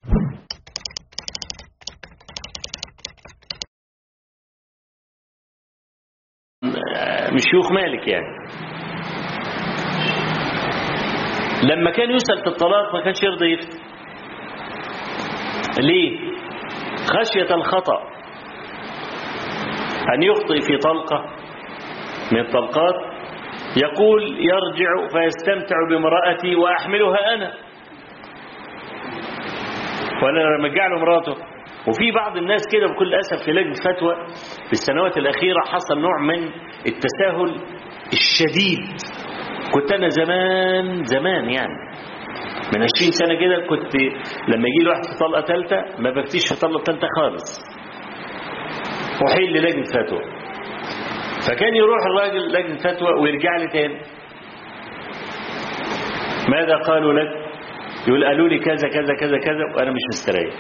مش شيوخ مالك يعني لما كان يسأل في الطلاق ما كانش يرضى يفتي ليه خشية الخطأ أن يخطئ في طلقة من الطلقات يقول يرجع فيستمتع بامرأتي وأحملها أنا ولا رجع له مراته وفي بعض الناس كده بكل أسف في لجنة فتوى في السنوات الأخيرة حصل نوع من التساهل الشديد كنت أنا زمان زمان يعني من 20 سنة كده كنت لما يجي لي واحد في طلقة ثالثة ما بفتيش في طلقة ثالثة خالص وحيل للجنة فتوى فكان يروح الراجل لجنة فتوى ويرجع لي تاني ماذا قالوا لك يقول قالوا لي كذا كذا كذا كذا وانا مش مستريح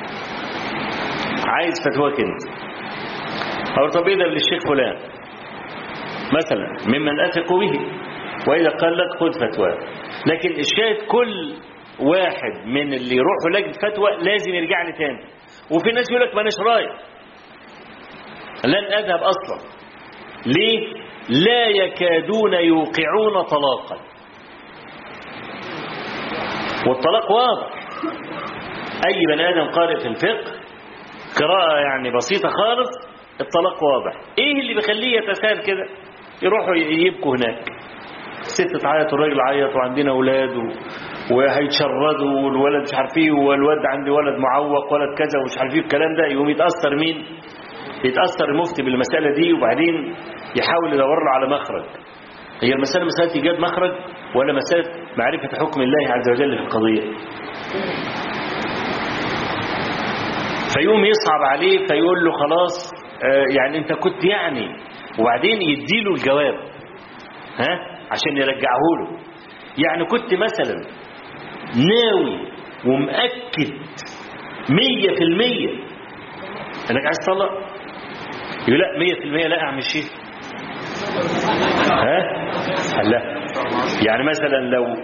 عايز فتواك انت او طب اذا للشيخ فلان مثلا ممن اثق به واذا قال لك خذ فتواه لكن الشاهد كل واحد من اللي يروحوا لجنه فتوى لازم يرجع لي تاني وفي ناس يقول لك ماناش رايح لن اذهب اصلا ليه لا يكادون يوقعون طلاقا والطلاق واضح اي بني ادم قارئ في الفقه قراءه يعني بسيطه خالص الطلاق واضح ايه اللي بيخليه يتساهل كده يروحوا يبكوا هناك الست تعيط والراجل عيط وعندنا اولاد و... وهيتشردوا والولد مش عارف ايه والولد عندي ولد معوق ولد كذا ومش عارف ايه الكلام ده يقوم يتاثر مين يتاثر المفتي بالمساله دي وبعدين يحاول يدور له على مخرج هي المساله مساله ايجاد مخرج ولا مساله معرفه حكم الله عز وجل في القضيه فيقوم يصعب عليه فيقول له خلاص آه يعني انت كنت يعني وبعدين يديله الجواب ها عشان يرجعه له يعني كنت مثلا ناوي ومأكد مية في المية انك عايز تطلق يقول لا مية في المية لا يا عم الشيخ ها لا يعني مثلا لو 95%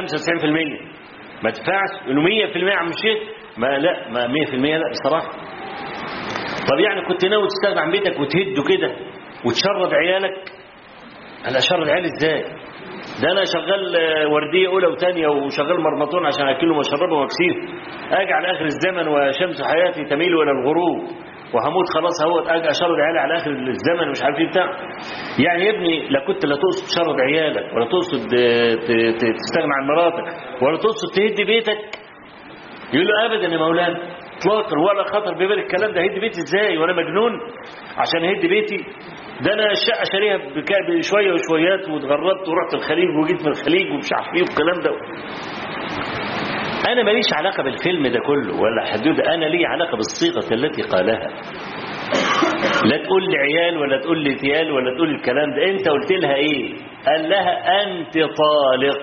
ما تدفعش يقول له 100% يا عم الشيخ ما لا ما 100% لا بصراحة طب يعني كنت ناوي تستغنى عن بيتك وتهده كده وتشرد عيالك انا اشرد عيالي ازاي ده انا شغال ورديه اولى وثانيه وشغال مرمطون عشان اكله واشربه واكسيه اجي على اخر الزمن وشمس حياتي تميل الى الغروب وهموت خلاص اهوت اجي اشرد عيالي على اخر الزمن مش عارف ايه بتاع يعني يا ابني لا كنت لا تقصد تشرد عيالك ولا تقصد تستغنى عن مراتك ولا تقصد تهد بيتك يقول له ابدا يا مولانا اطلاقا ولا خطر ببال الكلام ده هد بيتي ازاي وانا مجنون عشان اهد بيتي ده انا الشقه شاريها بشويه وشويات واتغربت ورحت الخليج وجيت من الخليج ومش عارف ايه والكلام ده انا ماليش علاقه بالفيلم ده كله ولا حدود انا لي علاقه بالصيغه التي قالها لا تقول لي عيال ولا تقول لي تيال ولا تقول الكلام ده انت قلت لها ايه قال لها انت طالق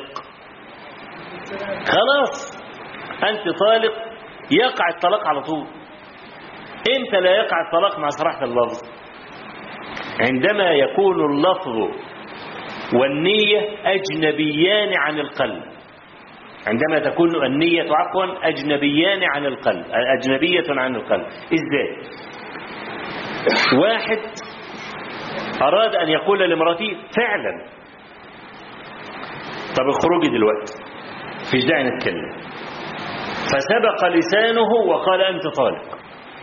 خلاص انت طالق يقع الطلاق على طول امتى لا يقع الطلاق مع صراحه اللفظ عندما يكون اللفظ والنية أجنبيان عن القلب عندما تكون النية عفوا أجنبيان عن القلب أجنبية عن القلب إزاي واحد أراد أن يقول لامرأته فعلا طب اخرجي دلوقتي فيش داعي نتكلم فسبق لسانه وقال أنت طالق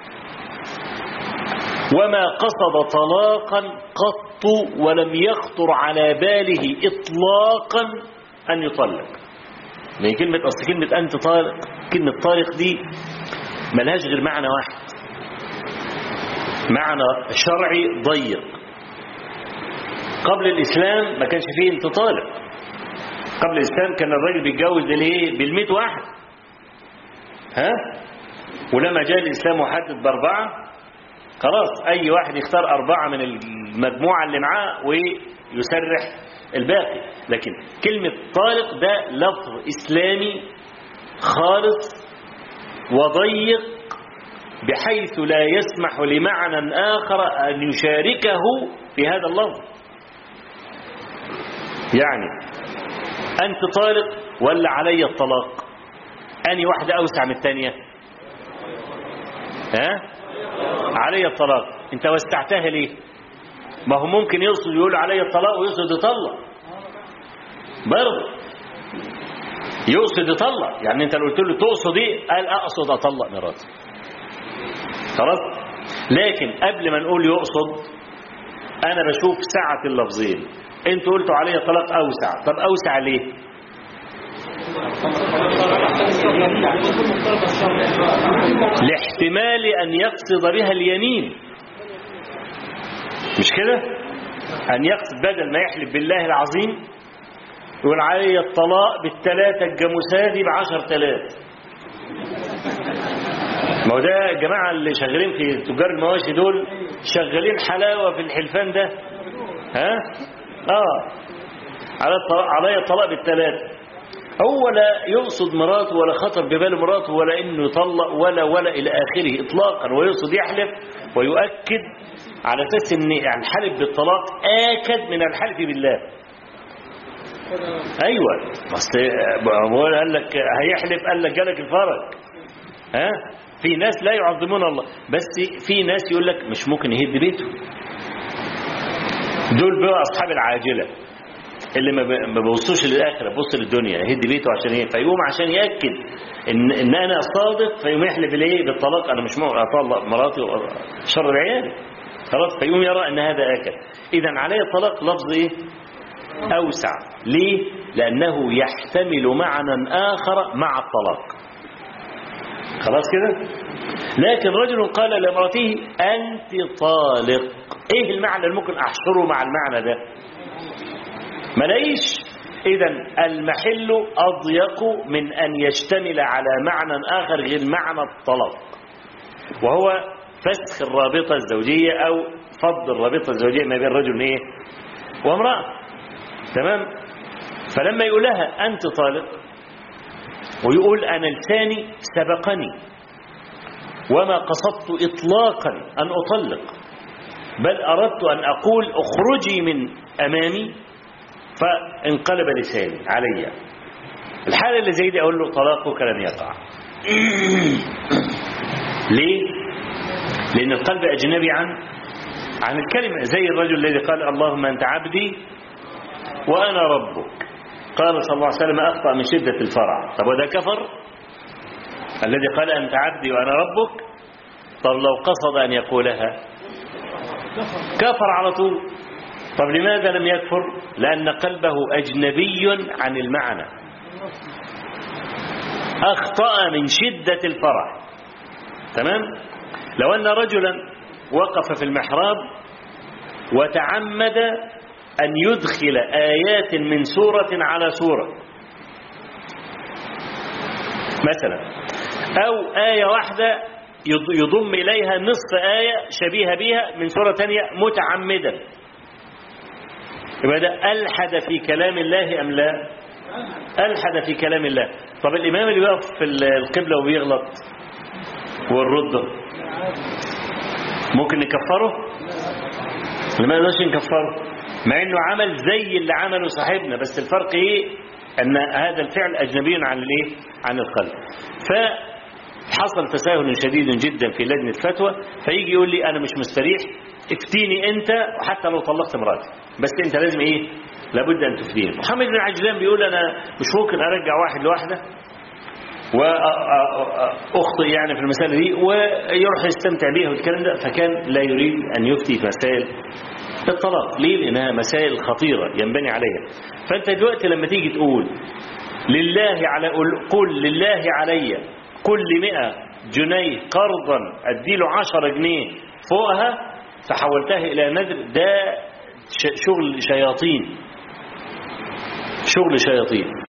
وما قصد طلاقا قط ولم يخطر على باله إطلاقا أن يطلق ما هي كلمة أصل كلمة أنت طالق كلمة طالق دي ملهاش غير معنى واحد معنى شرعي ضيق قبل الإسلام ما كانش فيه أنت طالق قبل الإسلام كان الراجل بيتجوز بالايه بالمئة واحد ها ولما جاء الإسلام وحدد بأربعة خلاص أي واحد يختار أربعة من المجموعة اللي معاه ويسرح الباقي لكن كلمة طالق ده لفظ إسلامي خالص وضيق بحيث لا يسمح لمعنى آخر أن يشاركه في هذا اللفظ يعني أنت طالق ولا علي الطلاق أني واحدة أوسع من الثانية ها علي الطلاق انت وسعتها ليه ما هو ممكن يقصد يقول علي الطلاق ويقصد يطلق برضه يقصد يطلق يعني انت لو قلت له تقصد ايه قال اقصد اطلق مراتي خلاص لكن قبل ما نقول يقصد انا بشوف سعة اللفظين انتوا قلتوا علي طلاق اوسع طب اوسع ليه لاحتمال ان يقصد بها اليمين مش كده ان يقصد بدل ما يحلف بالله العظيم يقول علي الطلاق بالثلاثة الجاموسات دي بعشر تلاف ما هو ده الجماعة اللي شغالين في تجار المواشي دول شغالين حلاوة في الحلفان ده ها اه على الطلاق علي الطلاق بالثلاثة هو لا يقصد مراته ولا خطر ببال مراته ولا انه يطلق ولا ولا الى اخره اطلاقا ويقصد يحلف ويؤكد على اساس ان يعني الحلف بالطلاق اكد من الحلف بالله ايوه اصل هو قال لك هيحلف قال لك جالك الفرج ها في ناس لا يعظمون الله بس في ناس يقول لك مش ممكن يهد بيته دول بقى اصحاب العاجله اللي ما ما بيبصوش للاخره بص للدنيا يهد بيته عشان ايه فيقوم عشان ياكد ان ان انا صادق فيقوم يحلف بالايه بالطلاق انا مش ممكن اطلق مراتي شر العيال خلاص فيقوم يرى ان هذا اكد اذا عليه الطلاق لفظ ايه اوسع ليه لانه يحتمل معنى اخر مع الطلاق خلاص كده لكن رجل قال لامرأته أنت طالق إيه المعنى اللي ممكن أحشره مع المعنى ده ما لاقيش إذا المحل أضيق من أن يشتمل على معنى آخر غير معنى الطلاق وهو فسخ الرابطة الزوجية أو فض الرابطة الزوجية ما بين رجل إيه وامرأة تمام فلما يقول لها أنت طالق ويقول أنا لساني سبقني وما قصدت إطلاقا أن أطلق بل أردت أن أقول اخرجي من أمامي فانقلب لساني علي الحالة اللي زي دي أقول له طلاقك لن يقع ليه؟ لأن القلب أجنبي عن عن الكلمة زي الرجل الذي قال اللهم أنت عبدي وأنا ربك قال صلى الله عليه وسلم أخطأ من شدة الفرع طب وده كفر الذي قال أنت عبدي وأنا ربك طب لو قصد أن يقولها كفر على طول طب لماذا لم يكفر لأن قلبه أجنبي عن المعنى أخطأ من شدة الفرح تمام لو أن رجلا وقف في المحراب وتعمد أن يدخل آيات من سورة على سورة مثلا أو آية واحدة يضم إليها نصف آية شبيهة بها من سورة تانية متعمدا يبقى ده ألحد في كلام الله أم لا ألحد في كلام الله طب الإمام اللي بيقف في القبلة وبيغلط والرد ممكن نكفره لما نقدرش نكفره مع انه عمل زي اللي عمله صاحبنا بس الفرق ايه ان هذا الفعل اجنبي عن الايه عن القلب فحصل تساهل شديد جدا في لجنه الفتوى فيجي يقول لي انا مش مستريح افتيني انت حتى لو طلقت مراتي بس انت لازم ايه لابد ان تفتيني محمد بن عجلان بيقول انا مش ممكن ارجع واحد لوحده واخطئ يعني في المساله دي ويروح يستمتع بيها والكلام ده فكان لا يريد ان يفتي في مسائل الطلاق ليه لانها مسائل خطيره ينبني عليها فانت دلوقتي لما تيجي تقول لله على قل لله علي كل مئة جنيه قرضا اديله عشرة جنيه فوقها فحولتها الى نذر ده شغل شياطين شغل شياطين